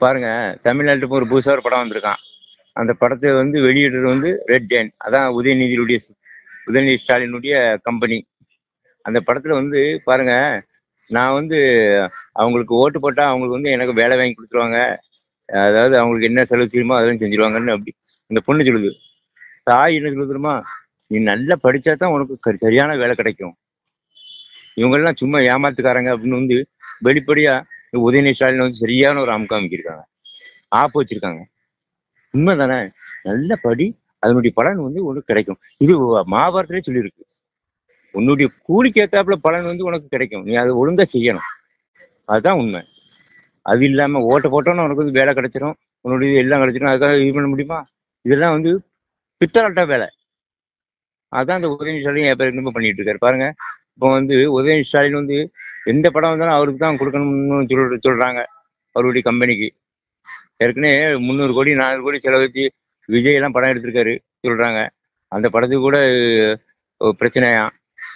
பாருங்க தமிழ்நாட்டுல இப்போ ஒரு புதுசா ஒரு படம் வந்திருக்கான் அந்த படத்தை வந்து வெளியிடுறது வந்து ரெட் ஜெயின் அதான் உதயநிதியுடைய உதயநிதி ஸ்டாலினுடைய கம்பெனி அந்த படத்துல வந்து பாருங்க நான் வந்து அவங்களுக்கு ஓட்டு போட்டா அவங்களுக்கு வந்து எனக்கு வேலை வாங்கி கொடுத்துருவாங்க அதாவது அவங்களுக்கு என்ன செலவு செய்யுமோ அதெல்லாம் செஞ்சிருவாங்கன்னு அப்படி அந்த பொண்ணு சொல்லுது தாய் என்ன சொல்லுது தெரியுமா நீ நல்லா படிச்சா தான் உனக்கு கரி- சரியான வேலை கிடைக்கும் இவங்கெல்லாம் சும்மா ஏமாத்துக்காரங்க அப்படின்னு வந்து வெளிப்படையா உதயநிதி ஸ்டாலின் வந்து சரியான ஒரு அமுக்கம் அமைக்கிருக்காங்க ஆப்பு வச்சிருக்காங்க உண்மைதானே நல்ல படி அதனுடைய பலன் வந்து உனக்கு கிடைக்கும் இது மகாபாரத்திலே சொல்லியிருக்கு உன்னுடைய கூலிக்கு ஏத்தாப்புல பலன் வந்து உனக்கு கிடைக்கும் நீ அதை ஒழுங்கா செய்யணும் அதுதான் உண்மை அது இல்லாம ஓட்ட போட்டோன்னு உனக்கு வந்து வேலை கிடைச்சிரும் உன்னுடைய இது எல்லாம் கிடைச்சிரும் அதுக்காக இது பண்ண முடியுமா இதெல்லாம் வந்து பித்தலாட்ட வேலை அதான் அந்த உதயநிதி ஸ்டாலின் எப்ப ரொம்ப பண்ணிட்டு இருக்காரு பாருங்க இப்போ வந்து உதயநிதி ஸ்டாலின் வந்து எந்த படம் வந்தாலும் அவருக்கு தான் கொடுக்கணும்னு சொல்ற சொல்றாங்க அவருடைய கம்பெனிக்கு ஏற்கனவே முந்நூறு கோடி நானூறு கோடி செலவழிச்சு விஜய் எல்லாம் படம் எடுத்திருக்காரு சொல்றாங்க அந்த படத்துக்கு கூட அஹ், பிரச்சனையா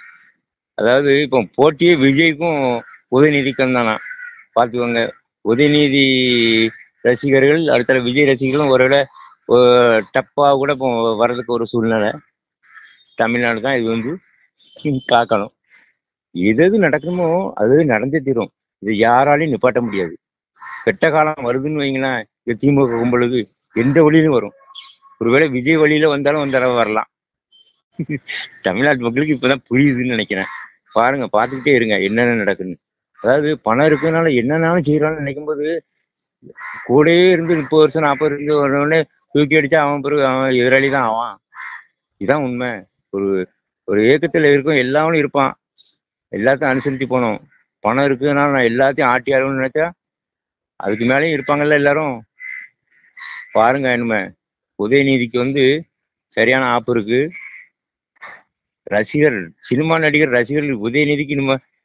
அதாவது இப்போ போட்டியே விஜய்க்கும் உதயநிதிக்கும் தானா பார்த்துக்கோங்க உதயநிதி ரசிகர்கள் அடுத்த விஜய் ரசிகர்களும் ஒருவேளை டப்பா கூட இப்போ வர்றதுக்கு ஒரு சூழ்நிலை தமிழ்நாடு தான் இது வந்து காக்கணும் எது எது நடக்கணுமோ அது நடந்தே தீரும் இது யாராலையும் நிப்பாட்ட முடியாது கெட்ட காலம் வருதுன்னு வைங்களேன் இது திமுக கும்பலுக்கு எந்த வழியிலும் வரும் ஒருவேளை விஜய் வழியில வந்தாலும் ஒரு தடவை வரலாம் தமிழ்நாட்டு மக்களுக்கு இப்பதான் புரியுதுன்னு நினைக்கிறேன் பாருங்க பார்த்துக்கிட்டே இருங்க என்னென்ன நடக்குன்னு அதாவது பணம் இருக்கிறதுனால என்னன்னாலும் செய்யறான்னு நினைக்கும் போது கூடயே இருந்து முப்பது வருஷம் நாற்பது இருந்து உடனே தூக்கி அடிச்சா அவன் பிறகு அவன் எதிராளி தான் ஆவான் இதான் உண்மை ஒரு ஒரு இயக்கத்துல இருக்கும் எல்லாவனும் இருப்பான் எல்லாத்தையும் அனுசரிச்சு போகணும் பணம் இருக்குதுனால நான் எல்லாத்தையும் ஆட்டி ஆடணும்னு நினைச்சா அதுக்கு மேலேயும் இருப்பாங்கல்ல எல்லாரும் பாருங்க இனிமே உதயநிதிக்கு வந்து சரியான ஆப்பு இருக்கு ரசிகர் சினிமா நடிகர் ரசிகர்கள் உதயநிதிக்கு இனிமே